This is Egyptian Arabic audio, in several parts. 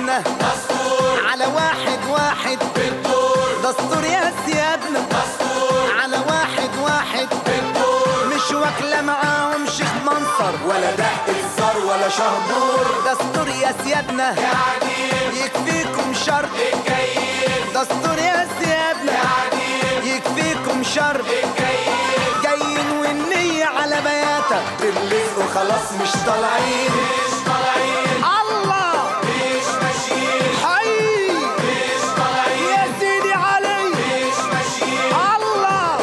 سيادنا دستور على واحد واحد بالدور دستور يا سيادنا دستور على واحد واحد بالدور مش واكلة معاهم شيخ منصر ولا دق الزر ولا شهبور دستور يا سيادنا قاعدين يكفيكم شر الجايين دستور يا سيادنا قاعدين يكفيكم شر الجايين جايين والنية على بياتك بالرزق وخلاص مش طالعين مش طالعين الله مش ماشيين حي مش طالعين يا سيدي علي مش ماشيين الله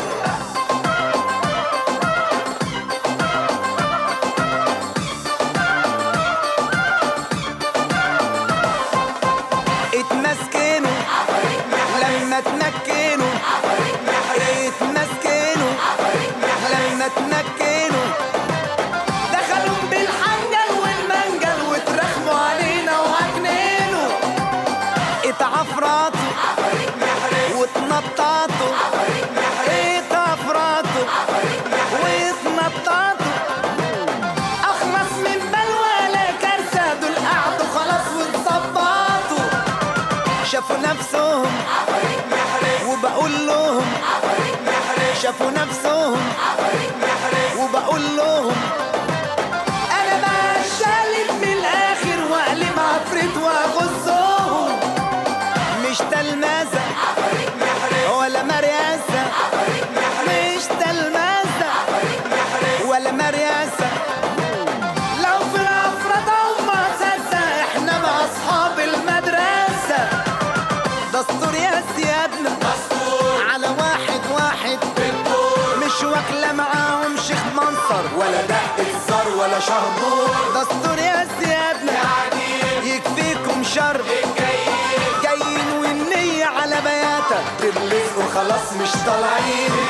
اتمسكنوا لما تمكنوا اتمسكنوا لما تمكنوا دخلوا بالحنجل والمنجل وترخموا علينا وعكنينوا اتعفرطوا واتنططوا اتعفرطوا واتنططوا اخلص من بلوى لا كارثه دول قعدوا خلاص واتظبطوا شافوا نفسهم وبقول لهم شافوا نفسهم وبقول لهم انا بقى الشالب من الاخر واقلب عفريت واغزهم مش تلمذة ولا مرياسة مش تلمذة ولا مرياسة لو في الأفراد ومؤسسة احنا مع أصحاب المدرسة دستور يا سيادنا دستور على واحد واحد بالدور مش واكلة معاهم شيخ منصر ولا دق الزر ولا شهبور دستور يا سيادنا قاعدين يكفيكم شر الجايين جايين والنية على بياتك بالرزق وخلاص مش طالعين